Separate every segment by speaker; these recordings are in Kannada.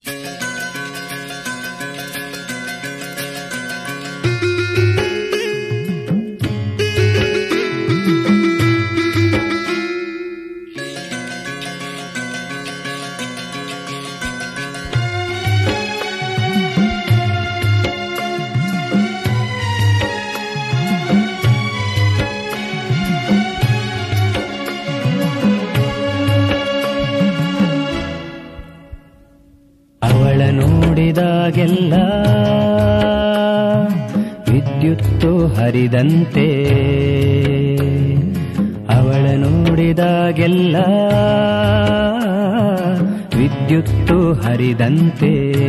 Speaker 1: ಅವಳ ನೋಡಿದಾಗೆಲ್ಲ ವಿದ್ಯುತ್ತು ಹರಿದಂತೆ ಅವಳ ನೋಡಿದಾಗೆಲ್ಲ ವಿದ್ಯುತ್ತು ಹರಿದಂತೆ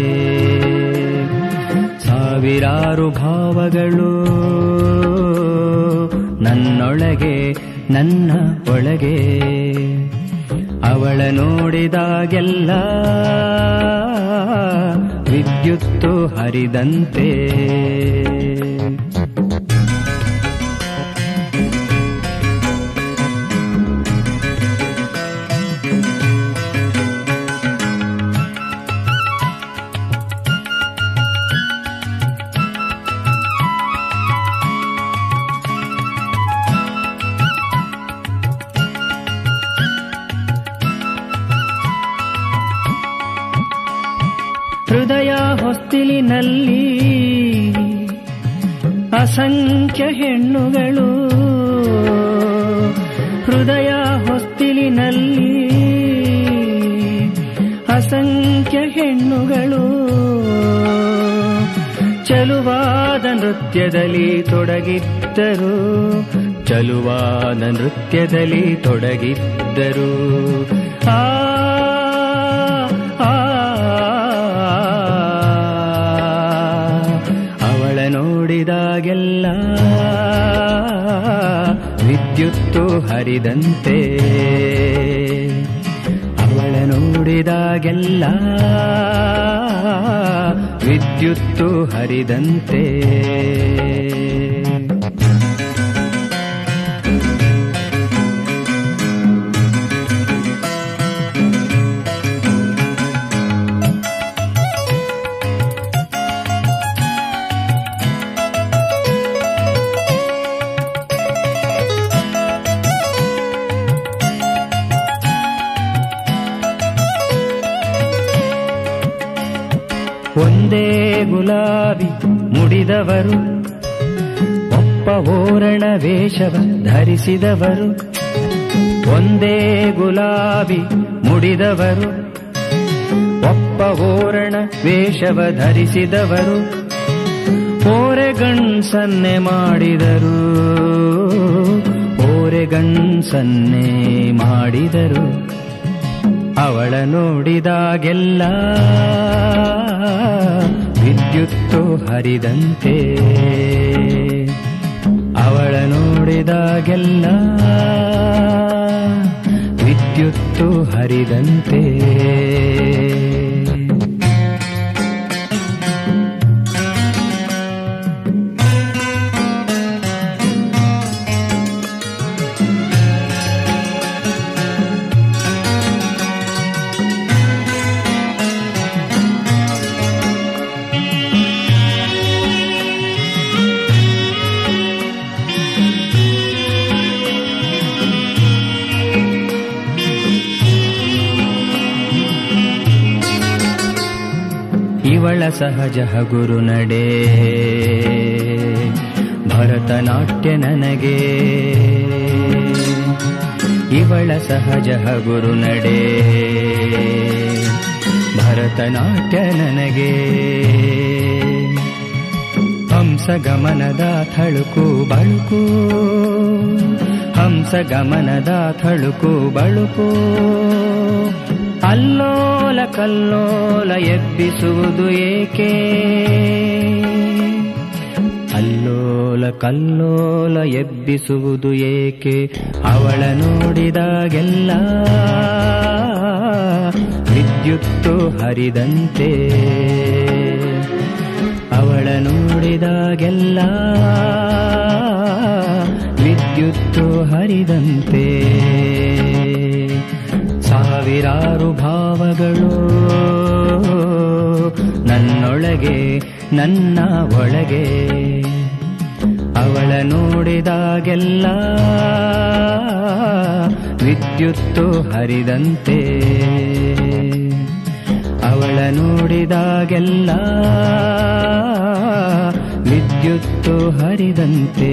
Speaker 1: ಸಾವಿರಾರು ಭಾವಗಳು ನನ್ನೊಳಗೆ ನನ್ನ ಒಳಗೆ ಅವಳ ನೋಡಿದಾಗೆಲ್ಲ ವಿದ್ಯುತ್ತು ಹರಿದಂತೆ ಹೃದಯ ಹೊಸ್ತಿಲಿನಲ್ಲಿ ಅಸಂಖ್ಯ ಹೆಣ್ಣುಗಳು ಹೃದಯ ಹೊಸ್ತಿಲಿನಲ್ಲಿ ಅಸಂಖ್ಯ ಹೆಣ್ಣುಗಳು ಚಲುವಾದ ನೃತ್ಯದಲ್ಲಿ ತೊಡಗಿದ್ದರು ಚಲುವಾದ ನೃತ್ಯದಲ್ಲಿ ತೊಡಗಿದ್ದರು ಆ ಆ, ಅವಳ ನೋಡಿದಾಗೆಲ್ಲ ವಿದ್ಯುತ್ತು ಹರಿದಂತೆ ಅವಳ ನೋಡಿದಾಗೆಲ್ಲ ವಿದ್ಯುತ್ತು ಹರಿದಂತೆ ಒಂದೇ ಗುಲಾಬಿ ಮುಡಿದವರು ಒಪ್ಪ ಓರಣ ವೇಷವ ಧರಿಸಿದವರು ಒಂದೇ ಗುಲಾಬಿ ಮುಡಿದವರು ಒಪ್ಪ ಓರಣ ವೇಷವ ಧರಿಸಿದವರು ಓರೆಗಣ್ಸನ್ನೆ ಮಾಡಿದರು ಓರೆಗಣ್ಸನ್ನೆ ಮಾಡಿದರು ಅವಳ ನೋಡಿದಾಗೆಲ್ಲ ವಿದ್ಯುತ್ತು ಹರಿದಂತೆ ಅವಳ ನೋಡಿದಾಗೆಲ್ಲ ವಿದ್ಯುತ್ತು ಹರಿದಂತೆ ಇವಳ ಸಹಜ ಹಗುರು ನಡೆ ಭರತನಾಟ್ಯ ನನಗೆ ಇವಳ ಸಹಜ ಹಗುರು ನಡೆ ಭರತನಾಟ್ಯ ನನಗೆ ಹಂಸ ಗಮನದ ಥಳುಕು ಬಳುಕು ಹಂಸ ಗಮನದ ಥಳುಕು ಬಳುಕು ಅಲ್ಲೋಲ ಕಲ್ಲೋಲ ಎಬ್ಬಿಸುವುದು ಏಕೆ ಅಲ್ಲೋಲ ಕಲ್ಲೋಲ ಎಬ್ಬಿಸುವುದು ಏಕೆ ಅವಳ ನೋಡಿದಾಗೆಲ್ಲ ವಿದ್ಯುತ್ತು ಹರಿದಂತೆ ಅವಳ ನೋಡಿದಾಗೆಲ್ಲ ವಿದ್ಯುತ್ತು ಹರಿದಂತೆ ಸಾವಿರಾರು ಭಾವಗಳು ನನ್ನೊಳಗೆ ನನ್ನ ಒಳಗೆ ಅವಳ ನೋಡಿದಾಗೆಲ್ಲ ವಿದ್ಯುತ್ತು ಹರಿದಂತೆ ಅವಳ ನೋಡಿದಾಗೆಲ್ಲ ವಿದ್ಯುತ್ತು ಹರಿದಂತೆ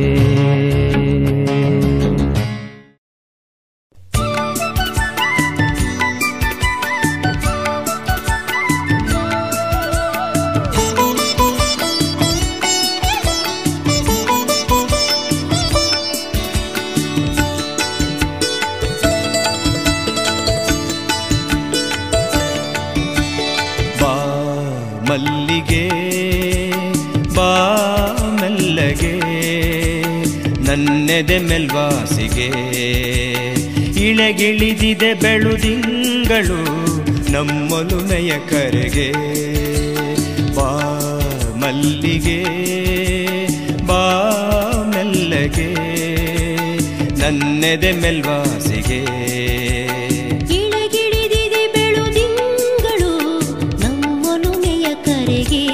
Speaker 2: ಬಾ ಮಲ್ಲಿಗೆ ಬಾ ಮೆಲ್ಲಗೆ ನನ್ನೆದೆ ಮೆಲ್ವಾಸಿಗೆ ಇಳೆಗಿಳಿದಿದೆ ಬೆಳುದಿಂಗಳು ನಮ್ಮೊಲುಮೆಯ ಕರೆಗೆ ಬಾ ಮಲ್ಲಿಗೆ ಬಾ ಮೆಲ್ಲಗೆ ನನ್ನೆದೆ ಮೆಲ್ವಾಸಿಗೆ
Speaker 3: ಇಳಗಿಳಿದಿದೆ ಬೆಳುದಿಂಗಳು ನಮ್ಮೊಲುಮೆಯ ಕರೆಗೆ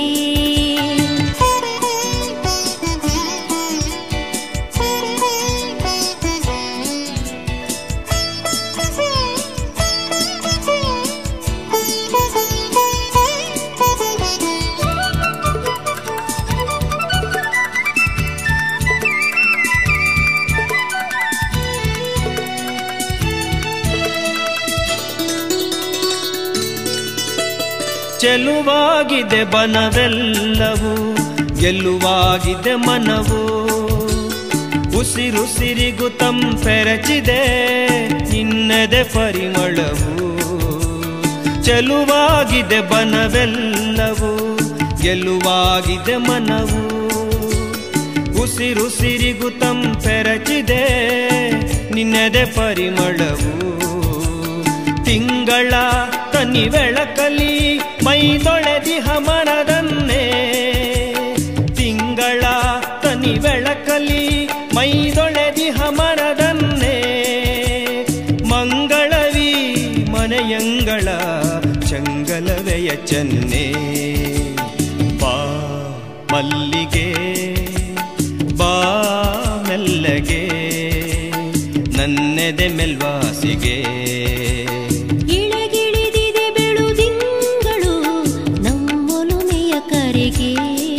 Speaker 2: ಚೆಲುವಾಗಿದೆ ಬನವೆಲ್ಲವೂ ಗೆಲ್ಲುವಾಗಿದೆ ಮನವು ಉಸಿರುಸಿರಿಗು ತಂಪೆರಚಿದೆ ನಿನ್ನದೆ ಪರಿಮಳವು ಚೆಲುವಾಗಿದೆ ಬನವೆಲ್ಲವೂ ಗೆಲ್ಲುವಾಗಿದೆ ಮನವು ಉಸಿರುಸಿರಿಗು ತಂಪೆರಚಿದೆ ನಿನ್ನದೆ ಪರಿಮಳವು ತಿಂಗಳ ತನಿ ಬೆಳಕಲಿ ಮೈದೊಳೆದಿಹ ಮನದನ್ನೇ ತಿಂಗಳ ತನಿ ಬೆಳಕಲಿ ಮೈದೊಳೆದಿಹ ಮನದನ್ನೇ ಮಂಗಳವಿ ಮನೆಯಂಗಳ ಚಂಗಲವೆಯ ಚೆನ್ನೆ ಬಾ ಮಲ್ಲಿಗೆ ಬಾ ಮೆಲ್ಲಗೆ ನನ್ನೆದೆ ಮೆಲ್ವಾಸಿಗೆ
Speaker 3: ಇಳಗಿಳಿದಿದೆ ಬೆಳುದಿಂಗಳು ನಮ್ಮೊಲುಮೆಯ ಕರೆಗೆ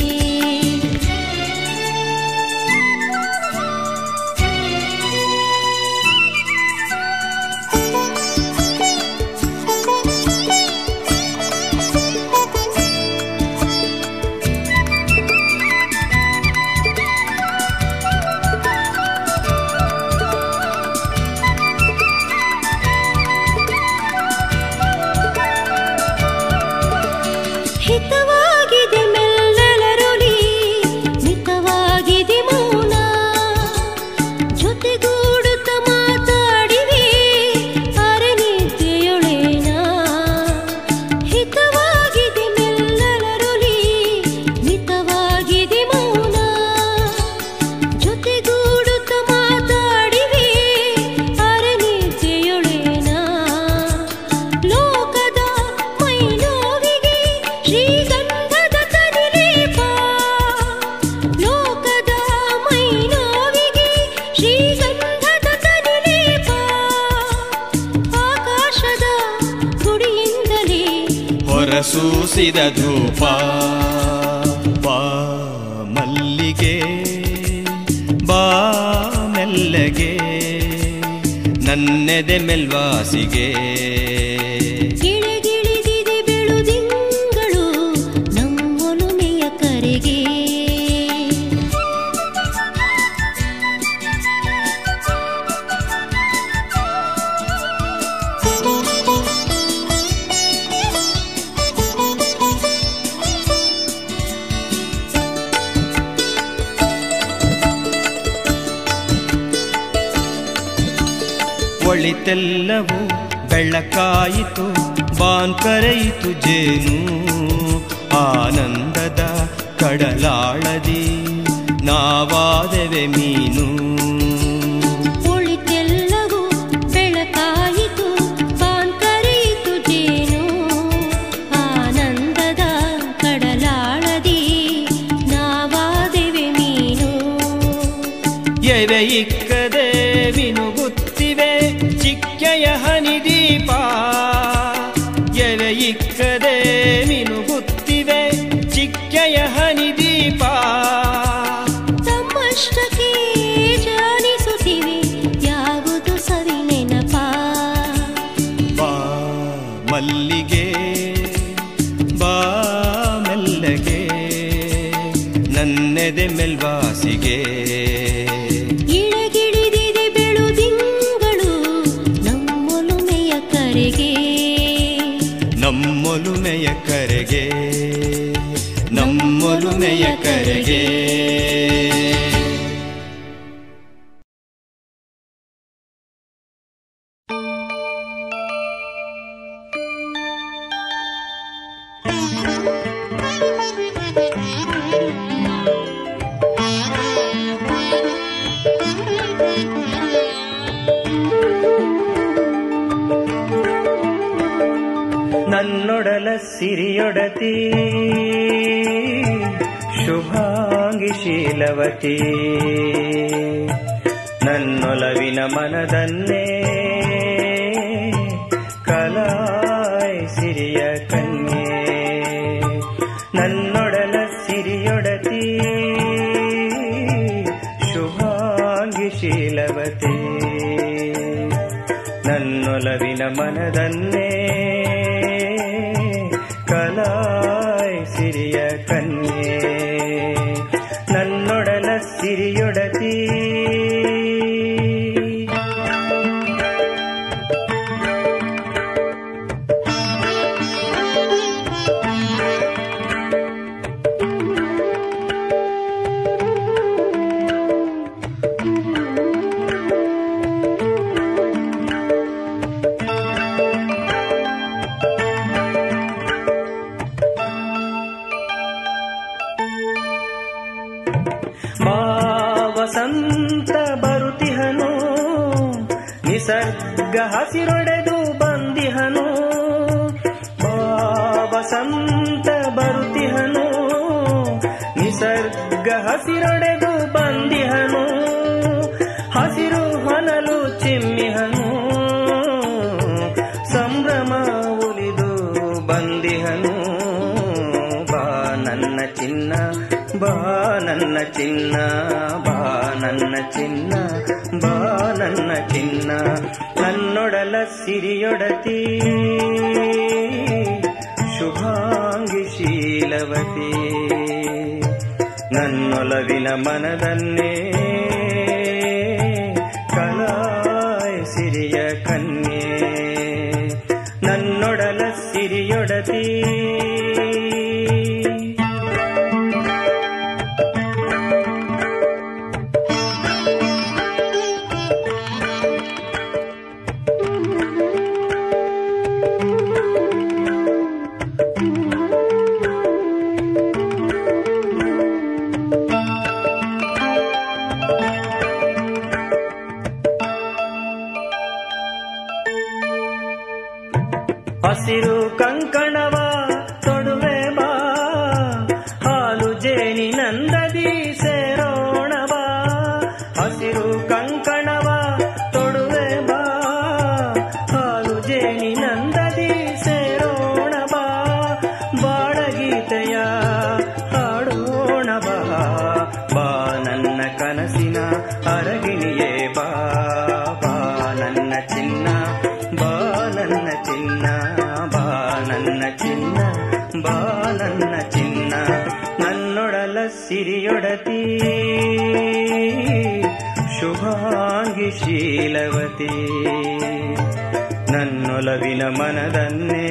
Speaker 3: ಹಿತವಾಗಿದೆ ಮೆಲ್ಲಲರುಳಿ ಮಿತವಾಗಿದೆ ಮೌನ ಜೊತೆಗೂಡುತ್ತ ಮಾತಾಡಿವೆ ಅರನಿದ್ದೆಯೊಳೇನ ಹಿತವಾಗಿದೆ ಮೆಲ್ಲಲರುಳಿ ಮಿತವಾಗಿದೆ ಮೌನ ಜೊತೆಗೂಡುತ್ತ ಮಾತಾಡಿವೆ ಅರನಿದ್ದೆಯೊಳೇನ ಲೋಕದ ಮೈನೋವಿಗೆ ಶ್ರೀಗಂಧದ ತನಿಲೇಪ ಲೋಕದ ಮೈನೋವಿಗೆ ಶ್ರೀಗಂಧದ ತನಿಲೇಪ ಆಕಾಶದ ಗುಡಿಯಿಂದಲೇ
Speaker 2: ಹೊರಸೂಸಿದ ಧೂಪ ಬಾ ಮಲ್ಲಿಗೆ ಬಾ ಮೆಲ್ಲಗೆ ನನ್ನೆದೆ ಮೆಲ್ವಾಸಿಗೆ
Speaker 3: ಗಿಳಿಗಿಳಿದಿದೆ ಬೆಳುದಿಂಗಳು ನಮ್ಮೊಲುಮೆಯ ಕರೆಗೆ
Speaker 2: ಒಳಿತೆಲ್ಲವೂ ಬೆಳಕಾಯಿತು ಬಾನ್ ಕರೆಯಿತು ಜೇನು ಆನಂದದ ಕಡಲಾಳದಿ ನಾವಾದೆವೆ ಮೀನು
Speaker 3: ಉಳಿತೆಲ್ಲವೂ ಬೆಳಕಾಯಿತು ಪಾನ್ ಕರೆಯಿತು ಜೇನು ಆನಂದದ ಕಡಲಾಳದಿ
Speaker 2: ಎಲೆ ಇಕ್ಕದೆ ಮಿನುಗುತ್ತಿವೆ ಚಿಕ್ಕೆಯ ಹನಿದೀಪ ಎಲೆ ಇಕ್ಕದೆ ಮಿನುಗುತ್ತಿವೆ ಚಿಕ್ಕೆಯ ಹನಿದೀಪ
Speaker 3: ತಮ್ಮಷ್ಟಕ್ಕೆ ಜಾಲಿಸುತ್ತಿವೆ ಯಾವುದು ಸವಿ ನೆನಪ
Speaker 2: ಬಾ ಮಲ್ಲಿಗೆ ಬಾ ಮೆಲ್ಲಗೆ ನನ್ನೆದೆ ಮೆಲ್ವಾಸಿಗೆ
Speaker 3: ಇಳಗಿಳಿದಿದೆ ಬೆಳುದಿಂಗಳು ನಮ್ಮೊಲುಮೆಯ ಕರೆಗೆ
Speaker 2: ನಮ್ಮೊಲುಮೆಯ ಕರೆಗೆ ನಮ್ಮೊಲುಮೆಯ ಕರೆಗೆ ನನ್ನೊಡಲ ಸಿರಿಯೊಡತಿ ಶುಭಾಂಗಿ ಶೀಲವತಿ ನನ್ನೊಲವಿನ ಮನದನ್ನೇ ಕಲಾಯ್ ಸಿರಿಯ ಕನ್ಯೆ ನನ್ನೊಡಲ ಸಿರಿಯೊಡತಿ ಶುಭಾಂಗಿ ಶೀಲವತಿ ನನ್ನೊಲವಿನ ಮನದನ್ನೇ ಕಲಾಯ್ ಸಿರಿಯ ಕನ್ಯೆ ನನ್ನೊಡಲ ಸಿರಿಯೊಡತಿ ಬಾ ವಸಂತ ಬರುತಿಹನು ನಿಸರ್ಗ ಹಸಿರೊಡೆದು ಬಂದಿಹನು ಬಾ ವಸಂತ ಬರುತಿಹನು ನಿಸರ್ಗ ಹಸಿರೊಡೆದು ಬಂದಿಹನು ಹಸಿರು ಹೊನಲು ಚಿಮ್ಮಿಹನು ಸಂಭ್ರಮ ಉಲಿದು ಬಂದಿಹನು ಬಾ ನನ್ನ ಚಿನ್ನ ಬಾ ನನ್ನ ಚಿನ್ನ ಬಾ ನನ್ನ ಚಿನ್ನ ಬಾ ನನ್ನ ಚಿನ್ನ ನನ್ನೊಡಲ ಸಿರಿಯೊಡತಿ ಶುಭಾಂಗಿ ಶೀಲವತಿ ನನ್ನೊಲವಿನ ಮನದನ್ನೇ ಕಲಾಯ್ ಸಿರಿಯ ಕನ್ಯೆ ನನ್ನೊಡಲ ಸಿರಿಯೊಡತಿ ಹಸಿರು ಕಂಕಣವ ತೊಡುವೆ ಬಾ ಹಾಲು ಜೇನಿನಂದದಿ ಸೇರೋಣ ಬಾ ಹಸಿರು ಕಂಕಣವ ತೊಡುವೆ ಬಾ ಹಾಲು ಜೇನಿನಂದದಿ ಸೇರೋಣ ಬಾ ಬಾಳಗೀತೆಯ ಹಾಡೋಣ ಬಾ ಬಾ ನನ್ನ ಕನಸಿನ ಅರಗಿಣಿಯೇ ಬಾ ಬಾ ನನ್ನ ಚಿನ್ನ ಬಾ ನನ್ನ ಚಿನ್ನ ಬಾ ನನ್ನ ಚಿನ್ನ ಬಾ ನನ್ನ ಚಿನ್ನ ನನ್ನೊಡಲ ಸಿರಿಯೊಡತಿ ಶುಭಾಂಗಿ ಶೀಲವತಿ ನನ್ನೊಲವಿನ ಮನದನ್ನೇ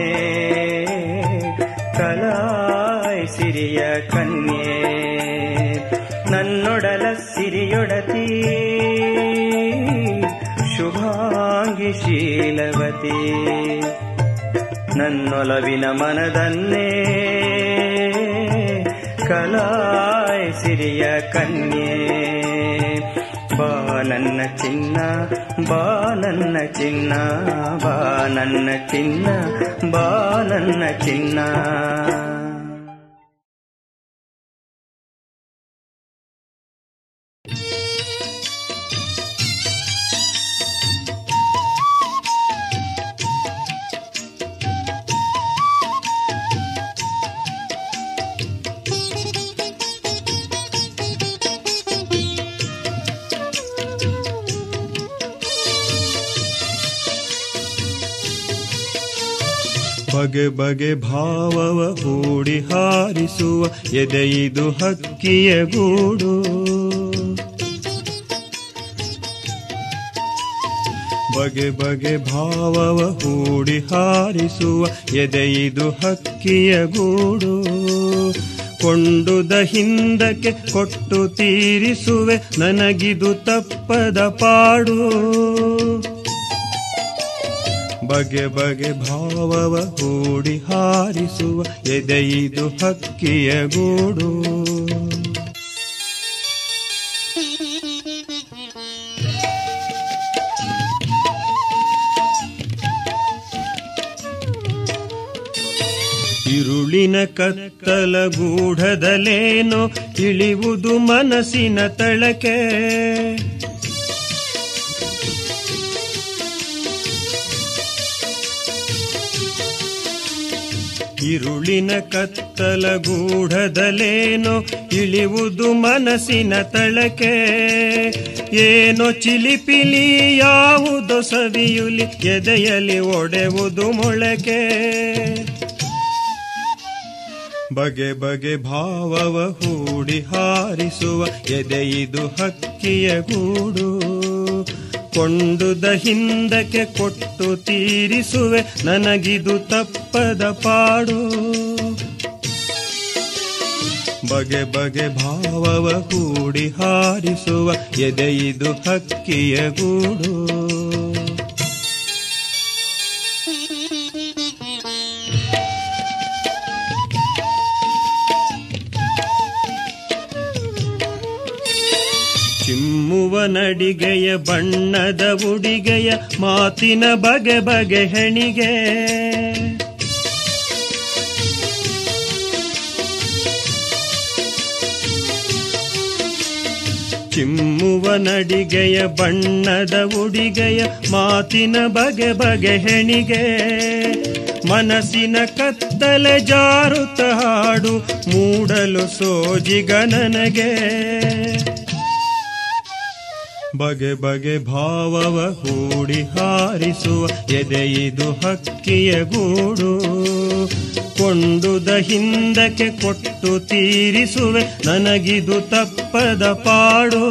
Speaker 2: ಕಲಾಯ್ ಸಿರಿಯ ಕನ್ಯೆ ನನ್ನೊಡಲ ಸಿರಿಯೊಡತಿ ಶುಭಾಂಗಿ ಶೀಲವತಿ ನನ್ನೊಲವಿನ ಮನದನ್ನೇ ಕಲಾಯ್ ಸಿರಿಯ ಕನ್ಯೆ ಬಾ ನನ್ನ ಚಿನ್ನ ಬಾ ನನ್ನ ಚಿನ್ನ ಬಾ ನನ್ನ ಚಿನ್ನ ಬಾ ನನ್ನ ಚಿನ್ನ ಬಗೆ ಬಗೆ ಭಾವವ ಹೂಡಿ ಹಾರಿಸುವ ಎದೆಯಿದು ಹಕ್ಕಿಯ ಗೂಡು ಬಗೆ ಬಗೆ ಭಾವವ ಹೂಡಿ ಹಾರಿಸುವ ಎದೆಯಿದು ಹಕ್ಕಿಯ ಗೂಡು ಕೊಂಡುದ ಹಿಂದಕ್ಕೆ ಕೊಟ್ಟು ತೀರಿಸುವೆ ನನಗಿದು ತಪ್ಪದ ಪಾಡು ಬಗೆ ಬಗೆ ಭಾವವ ಹೂಡಿ ಹಾರಿಸುವ ಎದೆಯಿದು ಹಕ್ಕಿಯ ಗೂಡು ಇರುಳಿನ ಕತ್ತಲ ಗೂಢದಲೇನೋ ಇಳಿವುದು ಮನಸ್ಸಿನ ತಳಕೆ ಇರುಳಿನ ಕತ್ತಲ ಗೂಢದಲೇನೋ ಇಳಿವುದು ಮನಸ್ಸಿನ ತಳಕೆ ಏನೋ ಚಿಲಿಪಿಲಿ ಯಾವುದೋ ಸವಿಯುಲಿ ಎದೆಯಲ್ಲಿ ಒಡೆವುದು ಮೊಳಕೆ ಬಗೆ ಬಗೆ ಭಾವವ ಹೂಡಿ ಹಾರಿಸುವ ಎದೆಯಿದು ಹಕ್ಕಿಯ ಗೂಡು ಕೊಂಡುದ ಹಿಂದಕ್ಕೆ ಕೊಟ್ಟು ತೀರಿಸುವೆ ನನಗಿದು ತಪ್ಪದ ಪಾಡು ಬಗೆ ಬಗೆ ಭಾವವ ಹೂಡಿ ಹಾರಿಸುವ ಎದೆಯಿದು ಹಕ್ಕಿಯ ಗೂಡು ಚಿಮ್ಮುವ ನಡಿಗೆಯ ಬಣ್ಣದ ಉಡಿಗೆಯ ಮಾತಿನ ಬಗೆ ಬಗೆ ಹೆಣಿಗೆ ಚಿಮ್ಮುವ ನಡಿಗೆಯ ಬಣ್ಣದ ಉಡಿಗೆಯ ಮಾತಿನ ಬಗೆ ಬಗೆ ಹೆಣಿಗೆ ಮನಸ್ಸಿನ ಕತ್ತಲೆ ಜಾರುತ್ತ ಹಾಡು ಮೂಡಲು ಸೋಜಿಗ ನನಗೆ ಬಗೆ ಬಗೆ ಭಾವವ ಹೂಡಿ ಹಾರಿಸುವ ಎದೆಯಿದು ಹಕ್ಕಿಯ ಗೂಡು ಕೊಂಡುದ ಹಿಂದಕ್ಕೆ ಕೊಟ್ಟು ತೀರಿಸುವೆ ನನಗಿದು ತಪ್ಪದ ಪಾಡು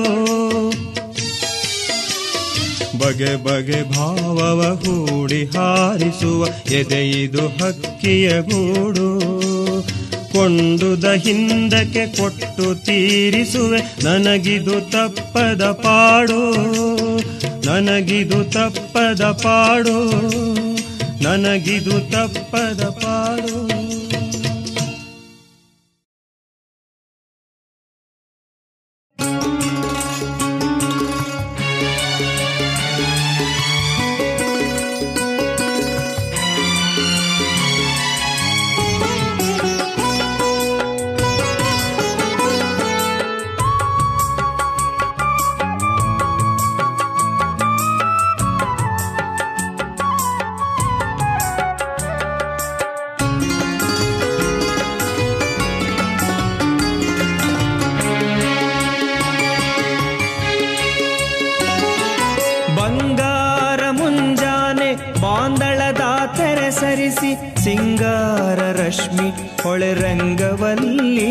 Speaker 2: ಬಗೆ ಬಗೆ ಭಾವವ ಹೂಡಿ ಹಾರಿಸುವ ಎದೆಯಿದು ಹಕ್ಕಿಯ ಗೂಡು ಕೊಂಡುದ ಹಿಂದಕ್ಕೆ ಕೊಟ್ಟು ತೀರಿಸುವೆ ನನಗಿದು ತಪ್ಪದ ಪಾಡು ನನಗಿದು ತಪ್ಪದ ಪಾಡು ನನಗಿದು ತಪ್ಪದ ಪಾಡು
Speaker 4: ಬಂಗಾರ ಮುಂಜಾನೆ ಬಾಂದಳದ ತೆರೆ ಸರಿಸಿ ಸಿಂಗಾರ ರಶ್ಮಿ ಹೊಳೆ ರಂಗವಲ್ಲಿ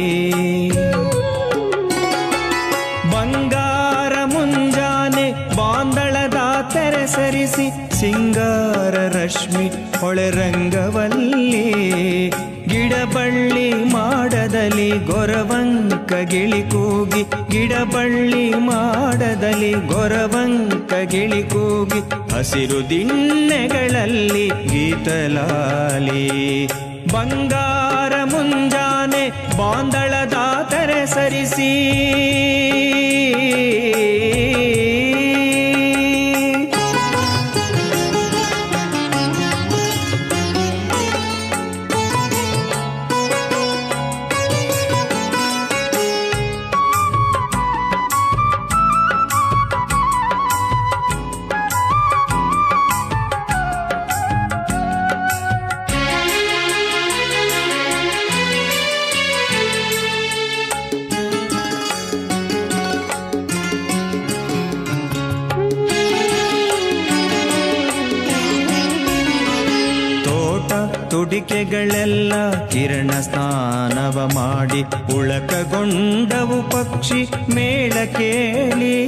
Speaker 4: ಬಂಗಾರ ಮುಂಜಾನೆ ಬಾಂದಳದ ತೆರೆ ಸರಿಸಿ ಸಿಂಗಾರ ರಶ್ಮಿ ಹೊಳೆ ರಂಗವಲ್ಲಿ ಗಿಡಬಳ್ಳಿ ಮಾಡದಲ್ಲಿ ಗೊರವಂಕ ಗಿಳಿ ಕೂಗಿ ಗಿಡಬಳ್ಳಿ ಮಾಡದಲ್ಲಿ ಗೊರವಂಕ ಗಿಳಿ ಕೂಗಿ ಹಸಿರು ದಿಣ್ಣೆಗಳಲ್ಲಿ ಗೀತಲಾಲಿ ಬಂಗಾರ ಮುಂಜಾನೆ ಬಾಂದಳದ ತೆರೆ ಸರಿಸಿ ತುಡಿಕೆಗಳೆಲ್ಲ ಕಿರಣ ಸ್ನಾನವ ಮಾಡಿ ಉಳಕಗೊಂಡವು ಪಕ್ಷಿ ಮೇಳ ಕೇಳಿ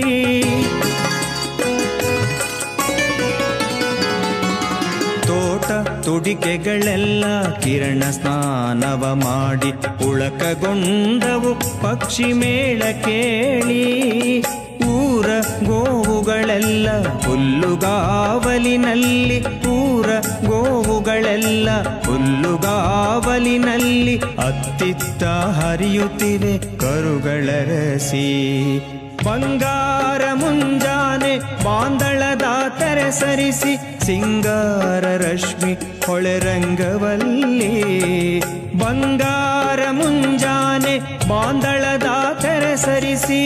Speaker 4: ತೋಟ ತುಡಿಕೆಗಳೆಲ್ಲ ಕಿರಣ ಸ್ನಾನವ ಮಾಡಿ ಉಳಕಗೊಂಡವು ಪಕ್ಷಿ ಮೇಳ ಕೇಳಿ ಊರ ಗೋವುಗಳೆಲ್ಲ ಹುಲ್ಲುಗಾವಲಿನಲ್ಲಿ ಊರ ಗೋವುಗಳೆಲ್ಲ ಹುಲ್ಲುಗಾವಲಿನಲ್ಲಿ ಅತ್ತಿತ್ತ ಹರಿಯುತ್ತಿವೆ ಕರುಗಳರಸಿ ಬಂಗಾರ ಮುಂಜಾನೆ ಬಾಂದಳದ ತೆರೆ ಸರಿಸಿ ಸಿಂಗಾರ ರಶ್ಮಿ ಹೊಳೆರಂಗವಲ್ಲಿ ಬಂಗಾರ ಮುಂಜಾನೆ ಬಾಂದಳದ ತೆರೆ ಸರಿಸಿ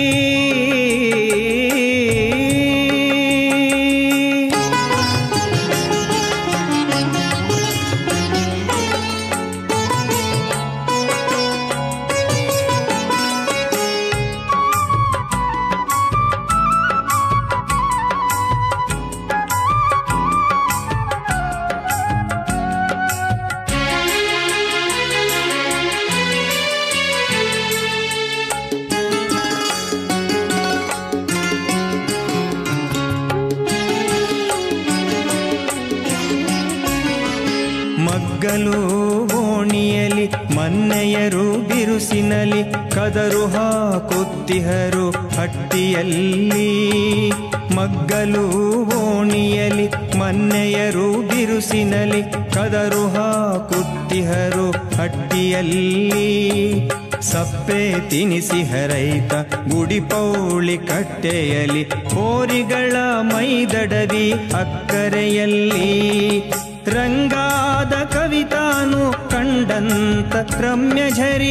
Speaker 4: ಮಗ್ಗಲು ಓಣಿಯಲಿ ಮನ್ನೆಯರು ಬಿರುಸಿನಲಿ ಕದರು ಹಾಕುತ್ತಿಹರು ಹಟ್ಟಿಯಲ್ಲಿ ಮಗ್ಗಲು ಓಣಿಯಲಿ ಮನ್ನೆಯರು ಬಿರುಸಿನಲಿ ಕದರು ಹಾಕುತ್ತಿಹರು ಹಟ್ಟಿಯಲ್ಲಿ ಸಪ್ಪೆ ತಿನಿಸಿ ಹರೈತ ಗುಡಿ ಪೌಳಿ ಕಟ್ಟೆಯಲಿ ಹೋರಿಗಳ ಮೈದಡದಿ ಅಕ್ಕರೆಯಲ್ಲಿ ರಂಗಾದ ಕವಿತಾನು ಕಂಡಂತ ರಮ್ಯ ಝರಿ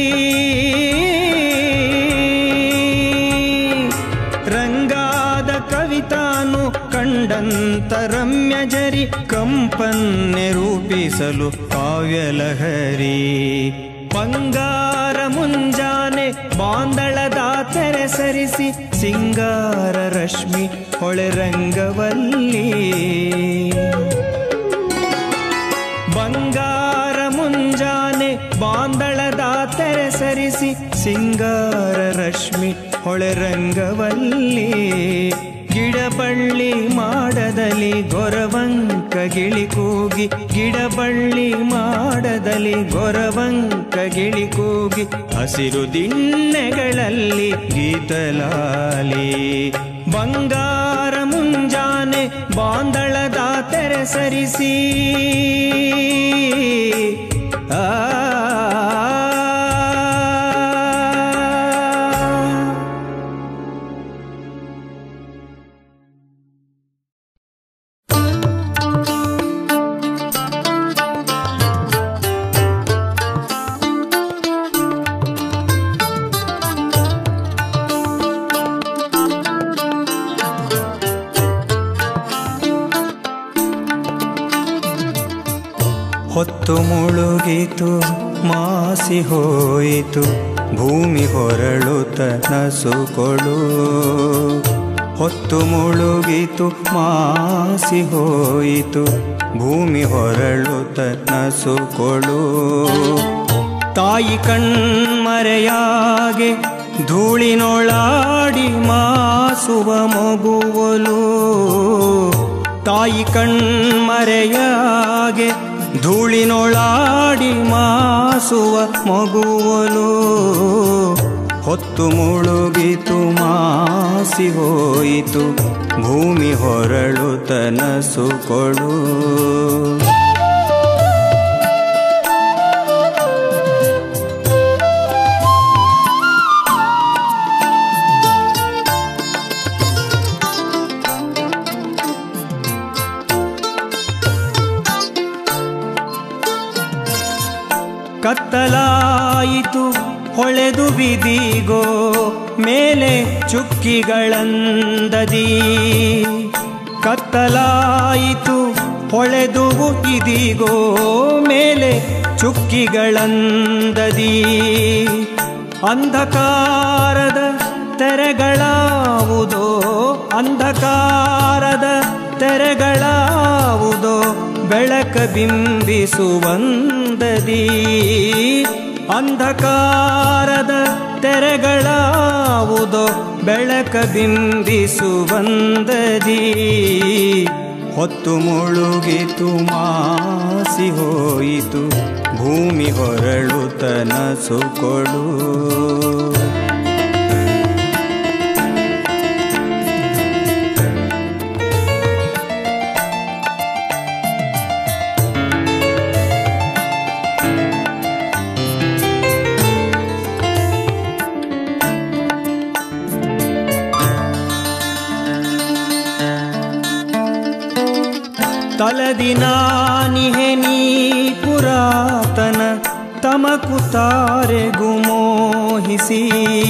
Speaker 4: ರಂಗಾದ ಕವಿತಾನು ಕಂಡಂತ ರಮ್ಯ ಜರಿ ಕಂಪನ್ನೆ ರೂಪಿಸಲು ಕಾವ್ಯಲಹರಿ ಬಂಗಾರ ಮುಂಜಾನೆ ಬಾಂದಳದ ತೆರೆ ಸರಿಸಿ ಸಿಂಗಾರ ರಶ್ಮಿ ಹೊಳೆರಂಗವಲ್ಲಿ ಬಂಗಾರ ಮುಂಜಾನೆ ಬಾಂದಳದ ತೆರೆ ಸರಿಸಿ ಸಿಂಗಾರ ರಶ್ಮಿ ಹೊಳೆರಂಗವಲ್ಲಿ ಗಿಡಬಳ್ಳಿ ಮಾಡದಲ್ಲಿ ಗೊರವಂಕ ಗಿಳಿ ಕೂಗಿ ಗಿಡಬಳ್ಳಿ ಮಾಡದಲ್ಲಿ ಗೊರವಂಕ ಗಿಳಿ ಕೂಗಿ ಹಸಿರು ದಿಣ್ಣೆಗಳಲ್ಲಿ ಗೀತಲಾಲಿ ಬಂಗಾರ ಮುಂಜಾನೆ ಬಾಂದಳದ ತೆರೆ ಸರಿಸಿ ಆ ಹೊತ್ತು ಮುಳುಗಿತು ಮಾಸಿ ಹೋಯಿತು ಭೂಮಿ ಹೊರಳುತ್ತ ನಸುಕೊಳು ಹೊತ್ತು ಮುಳುಗಿತು ಮಾಸಿ ಹೋಯಿತು ಭೂಮಿ ಹೊರಳುತ್ತ ನಸುಕೊಳು ತಾಯಿ ಕಣ್ಮರೆಯಾಗೆ ಧೂಳಿನೊಳಾಡಿ ಮಾಸುವ ಮಗುವಲು ತಾಯಿ ಕಣ್ಮರೆಯಾಗೆ ಧೂಳಿನೊಳಾಡಿ ಮಾಸುವ ಮಗುವಲು ಹೊತ್ತು ಮುಳುಗಿತು ಮಾಸಿ ಹೋಯಿತು ಭೂಮಿ ಹೊರಳು ತನಸು ಕೊಡು ಕತ್ತಲಾಯಿತು ಹೊಳೆದು ಬಿದಿಗೋ ಮೇಲೆ ಚುಕ್ಕಿಗಳಂದದಿ ಕತ್ತಲಾಯಿತು ಹೊಳೆದು ಇದಿಗೋ ಮೇಲೆ ಚುಕ್ಕಿಗಳಂದದಿ ಅಂಧಕಾರದ ತೆರೆಗಳಾವುದೋ ಅಂಧಕಾರದ ತೆರೆಗಳಾವುದೋ ಬೆಳಕ ಬಿಂಬಿಸುವಂದದಿ ಅಂಧಕಾರದ ತೆರೆಗಳಾವುದೋ ಬೆಳಕ ಬಿಂಬಿಸುವಂದದಿ ಹೊತ್ತು ಮುಳುಗಿತು ಮಾಸಿ ಹೋಯಿತು ಭೂಮಿ ಹೊರಳುತನ ಸುಕೊಡು ತಲದಿನಾನಿಹೆ ನೀ ಪುರಾತನ ತಮಕು ತಾರೆಗು ಮೋಹಿಸಿ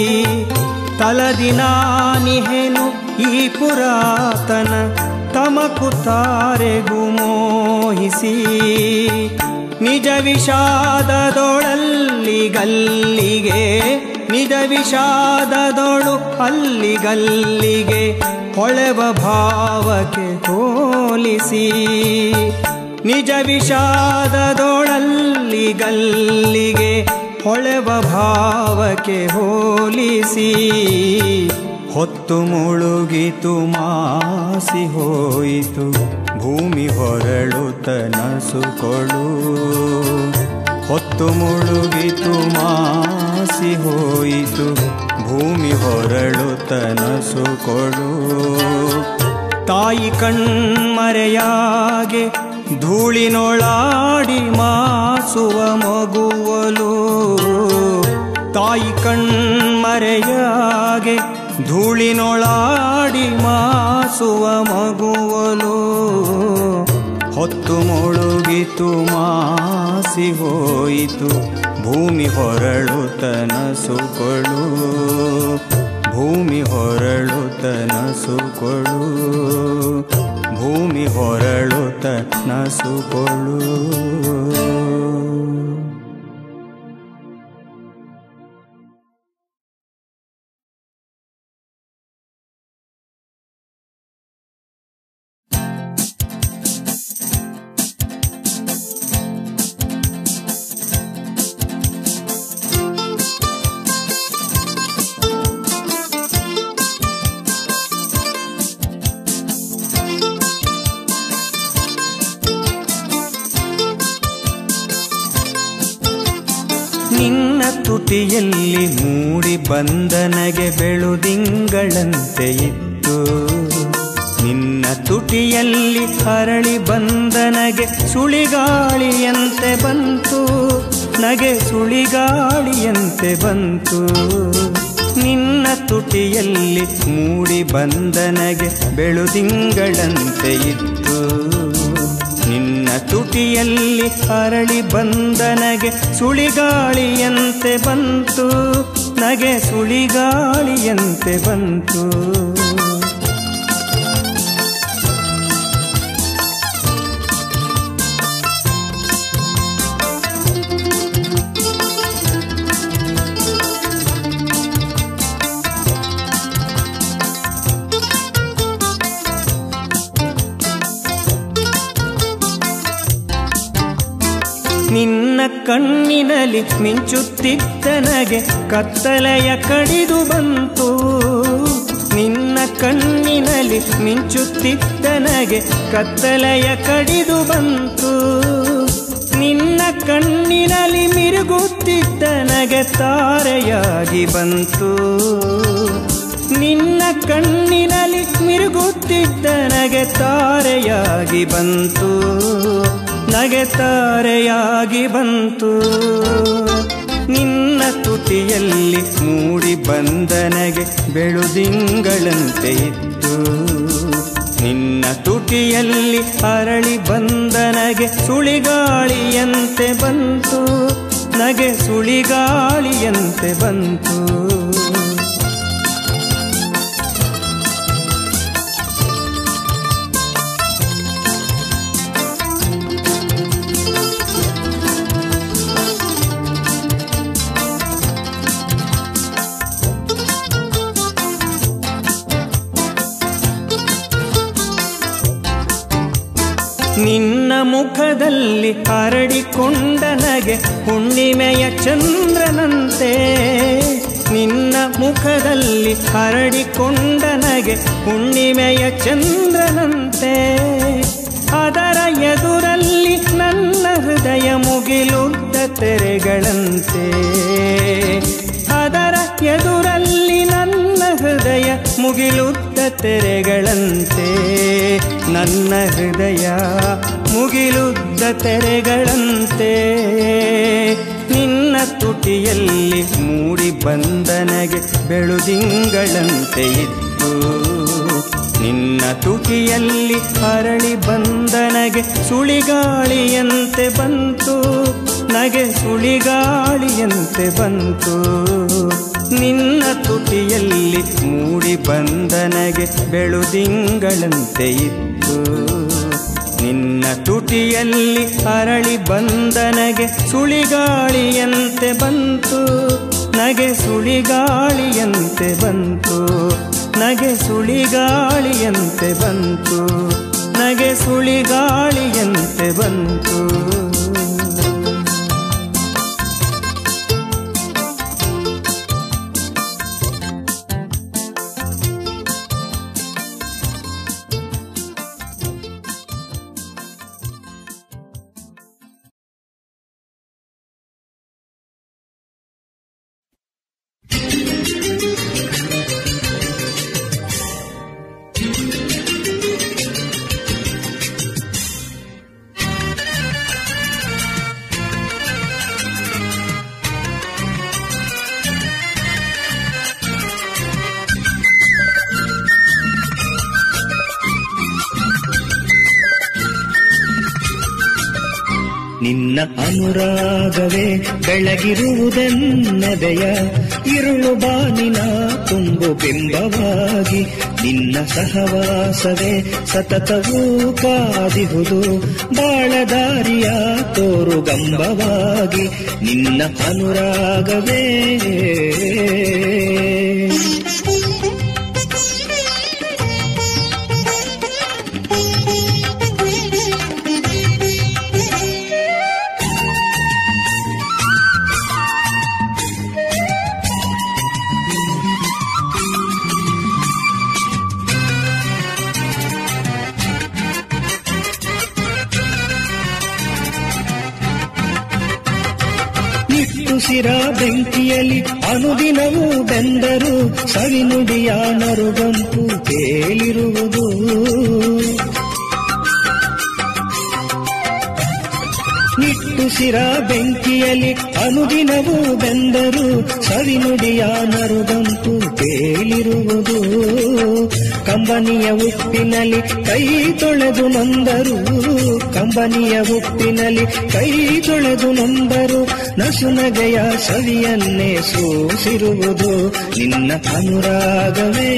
Speaker 4: ತಲದಿನಾನಿಹೆನು ಈ ಪುರಾತನ ತಮಕು ತಾರೆಗು ಮೋಹಿಸಿ ನಿಜ ವಿಷಾದದೊಳಲ್ಲಿ ಗಲ್ಲಿಗೆ ನಿಜ ವಿಷಾದದೊಳು ಅಲ್ಲಿಗಲ್ಲಿಗೆ ಹೊಳೆವ ಭಾವಕ್ಕೆ ಹೋಲಿಸಿ ನಿಜ ವಿಷಾದದೊಳಲ್ಲಿ ಗಲ್ಲಿಗೆ ಹೊಳೆವ ಭಾವಕ್ಕೆ ಹೋಲಿಸಿ ಹೊತ್ತು ಮುಳುಗಿತು ಮಾಸಿ ಹೋಯಿತು ಭೂಮಿ ಹೊರಳುತ ನಸುಕೊಳು ಹೊತ್ತು ಮುಳುಗಿತು ಮಾಸಿ ಹೋಯಿತು ಭೂಮಿ ಹೊರಳುತ ನಸುಕೊಳು ತಾಯಿ ಕಣ್ಮರೆಯಾಗೆ ಧೂಳಿನೊಳಾಡಿ ಮಾಸುವ ಮಗುವಲು ತಾಯಿ ಕಣ್ಮರೆಯಾಗೆ ಧೂಳಿನೊಳಾಡಿ ಮಾಸುವ ಮಗುವಲು ಹೊತ್ತು ಮುಳುಗಿತು ಮಾಸಿ ಹೋಯಿತು ಭೂಮಿ ಹೊರಳುತ ನಸುಕೊಳು ಭೂಮಿ ಹೊರಳುತ ನಸುಕೊಳು ಭೂಮಿ ಹೊರಳುತ ನಸುಕೊಳು ನಿನ್ನ ತುಟಿಯಲ್ಲಿ ಮೂಡಿ ಬಂದನಗೆ ಬೆಳುದಿಂಗಳಂತೆ ಇತ್ತು ನಿನ್ನ ತುಟಿಯಲ್ಲಿ ಹರಳಿ ಬಂದನಗೆ ಸುಳಿಗಾಳಿಯಂತೆ ಬಂತು ನಗೆ ಸುಳಿಗಾಳಿಯಂತೆ ಬಂತು ನಿನ್ನ ತುಟಿಯಲ್ಲಿ ಮೂಡಿ ಬಂದನಗೆ ಬೆಳುದಿಂಗಳಂತೆ ಇತ್ತು ನಿನ್ನ ತುಟಿಯಲ್ಲಿ ಅರಳಿ ಬಂದನಗೆ ಸುಳಿಗಾಳಿಯಂತೆ ಬಂತು ನಗೆ ಸುಳಿಗಾಳಿಯಂತೆ ಬಂತು ನಿನ್ನ ಕಣ್ಣಿನಲ್ಲಿ ಮಿಂಚುತ್ತಿದ್ದನಗೆ ಕತ್ತಲೆಯ ಕಡಿದು ಬಂತು ನಿನ್ನ ಕಣ್ಣಿನಲ್ಲಿ ಮಿಂಚುತ್ತಿದ್ದನಗೆ ಕತ್ತಲೆಯ ಕಡಿದು ಬಂತು ನಿನ್ನ ಕಣ್ಣಿನಲ್ಲಿ ಮಿರುಗುತ್ತಿದ್ದನಗೆ ತಾರೆಯಾಗಿ ಬಂತು ನಿನ್ನ ಕಣ್ಣಿನಲ್ಲಿ ಮಿರುಗುತ್ತಿದ್ದನಗೆ ತಾರೆಯಾಗಿ ಬಂತು ನಗೆ ತಾರೆಯಾಗಿ ಬಂತು ನಿನ್ನ ತುಟಿಯಲ್ಲಿ ಮೂಡಿ ಬಂದನಗೆ ಬೆಳುದಿಂಗಳಂತೆ ಇತ್ತು ನಿನ್ನ ತುಟಿಯಲ್ಲಿ ಅರಳಿ ಬಂದನಗೆ ಸುಳಿಗಾಳಿಯಂತೆ ಬಂತು ನಗೆ ಸುಳಿಗಾಳಿಯಂತೆ ಬಂತು ನಿನ್ನ ಮುಖದಲ್ಲಿ ಹರಡಿಕೊಂಡ ನಗೆ ಹುಣ್ಣಿಮೆಯ ಚಂದ್ರನಂತೆ ನಿನ್ನ ಮುಖದಲ್ಲಿ ಹರಡಿಕೊಂಡ ನಗೆ ಹುಣ್ಣಿಮೆಯ ಚಂದ್ರನಂತೆ ಅದರ ಎದುರಲ್ಲಿ ನನ್ನ ಹೃದಯ ಮುಗಿಲುದ್ದ ತೆರೆಗಳಂತೆ ಅದರ ಎದುರಲ್ಲಿ ನನ್ನ ಹೃದಯ ಮುಗಿಲುದ್ದ ತೆರೆಗಳಂತೆ ನನ್ನ ಹೃದಯ ಮುಗಿಲುದ್ದ ತೆರೆಗಳಂತೆ ನಿನ್ನ ತುಟಿಯಲ್ಲಿ ಮೂಡಿ ಬಂದನಗೆ ಬೆಳುದಿಂಗಳಂತೆ ಇತ್ತು ನಿನ್ನ ತುಟಿಯಲ್ಲಿ ಹರಳಿ ಬಂದನಗೆ ಸುಳಿಗಾಳಿಯಂತೆ ಬಂತು ನಗೆ ಸುಳಿಗಾಳಿಯಂತೆ ಬಂತು ನಿನ್ನ ತುಟಿಯಲ್ಲಿ ಮೂಡಿ ಬಂದನಗೆ ಬೆಳುದಿಂಗಳಂತೆ ಇತ್ತು ನಿನ್ನ ತುಟಿಯಲ್ಲಿ ಅರಳಿ ಬಂದನಗೆ ಸುಳಿಗಾಳಿಯಂತೆ ಬಂತು ನಗೆ ಸುಳಿಗಾಳಿಯಂತೆ ಬಂತು ನಗೆ ಸುಳಿಗಾಳಿಯಂತೆ ಬಂತು ನಗೆ ಸುಳಿಗಾಳಿಯಂತೆ ಬಂತು
Speaker 1: ನಿನ್ನ ಅನುರಾಗವೇ ಬೆಳಗಿರುವುದೆನ್ನದೆಯ ಇರುಳು ಬಾನಿನ ತುಂಬು ಬಿಂಬವಾಗಿ ನಿನ್ನ ಸಹವಾಸವೇ ಸತತವೂ ಕಾದಿಹುದು ಬಾಳದಾರಿಯ ತೋರುಗಂಬವಾಗಿ ನಿನ್ನ ಅನುರಾಗವೇ ನಿಟ್ಟುಸಿರ ಬೆಂಕಿಯಲ್ಲಿ ಅನುದಿನವೂ ಬೆಂದರು ಸವಿನುಡಿಯ ನರುಗಂಪು ಕೇಳಿರುವುದು ನಿಟ್ಟುಸಿರ ಬೆಂಕಿಯಲ್ಲಿ ಅನುದಿನವೂ ಬೆಂದರು ಸವಿನುಡಿಯ ನರುಗಂಪು ಕೇಳಿರುವುದು ಕಂಬನಿಯ ಉಪ್ಪಿನಲ್ಲಿ ಕೈ ತೊಳೆದು ನೊಂದರು ಕಂಬನಿಯ ಉಪ್ಪಿನಲ್ಲಿ ಕೈ ತೊಳೆದು ನೊಂದರು ನಸುನಗೆಯ ಸವಿಯನ್ನೇ ಸೂಸಿರುವುದು ನಿನ್ನ ಅನುರಾಗವೇ